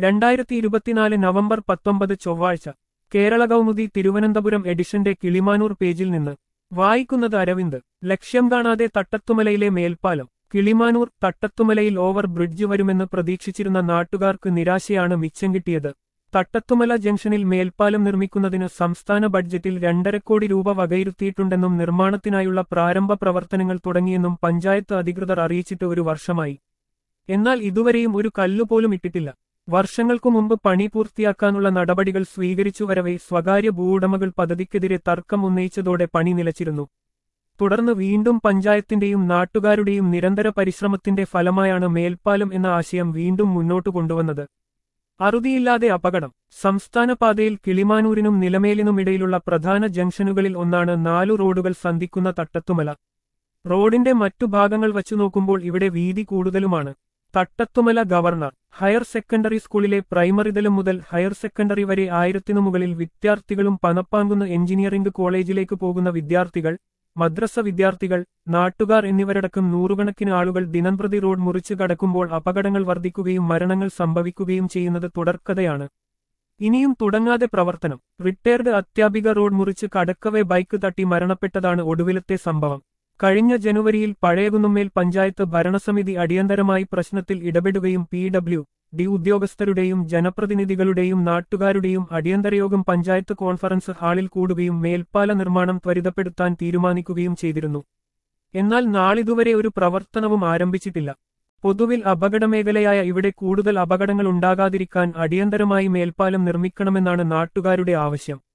രണ്ടായിരത്തി ഇരുപത്തിനാല് നവംബർ പത്തൊമ്പത് ചൊവ്വാഴ്ച കേരള കൗമുദി തിരുവനന്തപുരം എഡിഷന്റെ കിളിമാനൂർ പേജിൽ നിന്ന് വായിക്കുന്നത് അരവിന്ദ് ലക്ഷ്യം കാണാതെ തട്ടത്തുമലയിലെ മേൽപ്പാലം കിളിമാനൂർ തട്ടത്തുമലയിൽ ഓവർ ബ്രിഡ്ജ് വരുമെന്ന് പ്രതീക്ഷിച്ചിരുന്ന നാട്ടുകാർക്ക് നിരാശയാണ് മിച്ചം കിട്ടിയത് തട്ടത്തുമല ജംഗ്ഷനിൽ മേൽപ്പാലം നിർമ്മിക്കുന്നതിന് സംസ്ഥാന ബഡ്ജറ്റിൽ രണ്ടര കോടി രൂപ വകയിരുത്തിയിട്ടുണ്ടെന്നും നിർമ്മാണത്തിനായുള്ള പ്രാരംഭ പ്രവർത്തനങ്ങൾ തുടങ്ങിയെന്നും പഞ്ചായത്ത് അധികൃതർ അറിയിച്ചിട്ട് ഒരു വർഷമായി എന്നാൽ ഇതുവരെയും ഒരു കല്ലുപോലും ഇട്ടിട്ടില്ല വർഷങ്ങൾക്കു മുമ്പ് പണി പൂർത്തിയാക്കാനുള്ള നടപടികൾ സ്വീകരിച്ചു വരവെ സ്വകാര്യ ഭൂവുടമകൾ പദ്ധതിക്കെതിരെ തർക്കം ഉന്നയിച്ചതോടെ പണി നിലച്ചിരുന്നു തുടർന്ന് വീണ്ടും പഞ്ചായത്തിന്റെയും നാട്ടുകാരുടെയും നിരന്തര പരിശ്രമത്തിന്റെ ഫലമായാണ് മേൽപ്പാലം എന്ന ആശയം വീണ്ടും മുന്നോട്ടു കൊണ്ടുവന്നത് അറുതിയില്ലാതെ അപകടം സംസ്ഥാന പാതയിൽ കിളിമാനൂരിനും നിലമേലിനുമിടയിലുള്ള പ്രധാന ജംഗ്ഷനുകളിൽ ഒന്നാണ് നാലു റോഡുകൾ സന്ധിക്കുന്ന തട്ടത്തുമല റോഡിന്റെ മറ്റു ഭാഗങ്ങൾ വച്ചു നോക്കുമ്പോൾ ഇവിടെ വീതി കൂടുതലുമാണ് തട്ടത്തുമല ഗവർണർ ഹയർ സെക്കൻഡറി സ്കൂളിലെ പ്രൈമറി തലം മുതൽ ഹയർ സെക്കൻഡറി വരെ ആയിരത്തിനു മുകളിൽ വിദ്യാർത്ഥികളും പനപ്പാങ്കുന്ന എഞ്ചിനീയറിംഗ് കോളേജിലേക്ക് പോകുന്ന വിദ്യാർത്ഥികൾ മദ്രസ വിദ്യാർത്ഥികൾ നാട്ടുകാർ എന്നിവരടക്കം നൂറുകണക്കിന് ആളുകൾ ദിനംപ്രതി റോഡ് മുറിച്ചു കടക്കുമ്പോൾ അപകടങ്ങൾ വർദ്ധിക്കുകയും മരണങ്ങൾ സംഭവിക്കുകയും ചെയ്യുന്നത് തുടർക്കഥയാണ് ഇനിയും തുടങ്ങാതെ പ്രവർത്തനം റിട്ടയർഡ് അധ്യാപിക റോഡ് മുറിച്ച് കടക്കവെ ബൈക്ക് തട്ടി മരണപ്പെട്ടതാണ് ഒടുവിലത്തെ സംഭവം കഴിഞ്ഞ ജനുവരിയിൽ പഴയകുന്നുമേൽ പഞ്ചായത്ത് ഭരണസമിതി അടിയന്തരമായി പ്രശ്നത്തിൽ ഇടപെടുകയും പി ഡബ്ല്യു ഡി ഉദ്യോഗസ്ഥരുടെയും ജനപ്രതിനിധികളുടെയും നാട്ടുകാരുടെയും അടിയന്തരയോഗം പഞ്ചായത്ത് കോൺഫറൻസ് ഹാളിൽ കൂടുകയും മേൽപ്പാല നിർമ്മാണം ത്വരിതപ്പെടുത്താൻ തീരുമാനിക്കുകയും ചെയ്തിരുന്നു എന്നാൽ നാളിതുവരെ ഒരു പ്രവർത്തനവും ആരംഭിച്ചിട്ടില്ല പൊതുവിൽ അപകടമേഖലയായ ഇവിടെ കൂടുതൽ അപകടങ്ങൾ ഉണ്ടാകാതിരിക്കാൻ അടിയന്തരമായി മേൽപ്പാലം നിർമ്മിക്കണമെന്നാണ് നാട്ടുകാരുടെ ആവശ്യം